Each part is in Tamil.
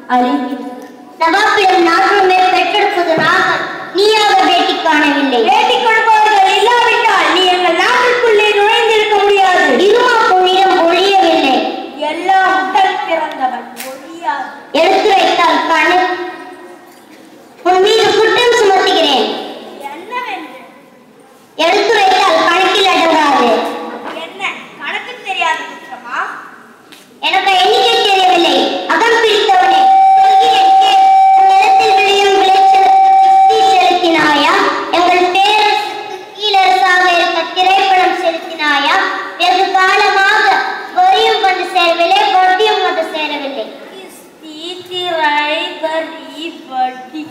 அறிவித்தது நவாப்பிடம் நாட்டுமே பெற்றெடுப்பது நாங்கள் நீயாக பேட்டி காணவில்லை பேட்டி கொடுப்பவர்கள் இல்லாவிட்டால் நீ எங்கள் நாட்டிற்குள்ளே நுழைந்திருக்க முடியாது இருமா புனிதம் ஒழியவில்லை எல்லாம் உடல் பிறந்தவன் ஒழியாது எடுத்துரைத்தால் கண உன் மீது குற்றம் சுமத்துகிறேன் என்னவென்று எடுத்துரைத்தால் கணக்கில் அடங்காது என்ன கணக்கு தெரியாத குற்றமா எனக்கு எண்ணிக்கை தெரியவில்லை அகம் பிடித்தவனே சொல்கிறேன் கேள். உன் நிலத்தில் விளையும் விளைச்சலுக்கு கிஸ்தி செலுத்தினாயா எங்கள் பேரரசுக்கு கீழரசாக இருக்க திரைப்படம் செலுத்தினாயா வெகு காலமாக வரியும் வந்து சேரவில்லை வட்டியும் வந்து சேரவில்லை கிஸ்தி திரை வரி வட்டி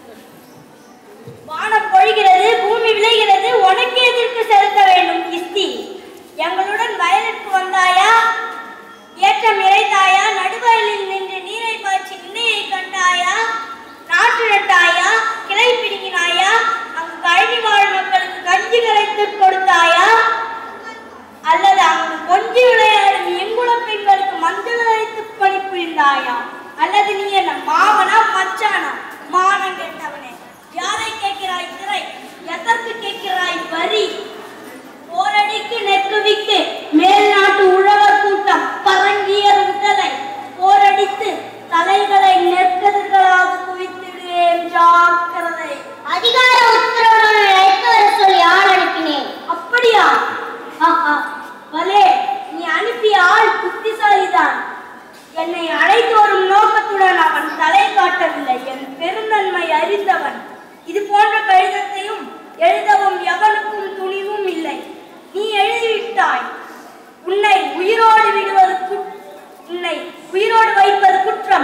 வானம் பொழிகிறது பூமி விளைகிறது உனக்கு எதற்கு செலுத்த வேண்டும் கிஸ்தி எங்களுடன் வயலுக்கு வந்தாயா ஏற்றம் இறைத்தாயா நடுவயலில் நின்று நீரை பாய்ச்சி நிலையை கண்டாயா நாற்று நட்டாயா கிளை பிடுங்கினாயா அங்கு கழனி வாழ் மக்களுக்கு கஞ்சி கரைத்து கொடுத்தாயா அல்லது அங்கு கொஞ்சி விளையாடும் எங்குல பெண்களுக்கு மஞ்சள் அரைத்து பணிபுரிந்தாயா அல்லது நீ என்ன மாமனா மச்சானா மானம் கேட்டவனே யாரை கேட்கிறாய் திரை எதற்கு கேட்கிறாய் வரி போரடிக்கு நெக்குவிக்கு மேல் நாட்டு உழவர் கூட்டம் பரங்கியர் உடலை போரடித்து தலைகளை நெற்கதிர்களாக குவித்திடுவேன் ஜாக்கிரதை அதிகார உத்தரவுடன் அழைத்து வர சொல்லி ஆள் அனுப்பினேன் அப்படியா ஆஹா பலே நீ அனுப்பிய ஆள் புத்திசாலிதான் என்னை அழைத்து வரும் நோக்கத்துடன் அவன் தலை காட்டவில்லை என் பெருந்தன்மை அறிந்தவன் இது போன்ற கடிதத்தையும் எழுதவும் எவனுக்கும் துணிவும் இல்லை நீ எழுதிவிட்டாய் உன்னை உயிரோடு விடுவது குட்- உன்னை உயிரோடு வைப்பது குற்றம்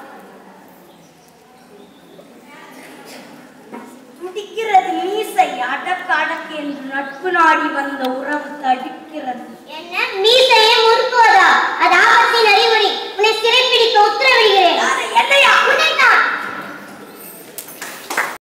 துடிக்கிறது மீசை அடக்கு அடக்கு என்று நட்பு நாடி வந்த உறவு தடுக்கிறது என்ன மீசையை முறுக்குவதா அது ஆபத்தின் அறிகுறி உன்னை சிறைப்பிடிக்க உத்தரவிடுகிறேன் யாரை, என்னையா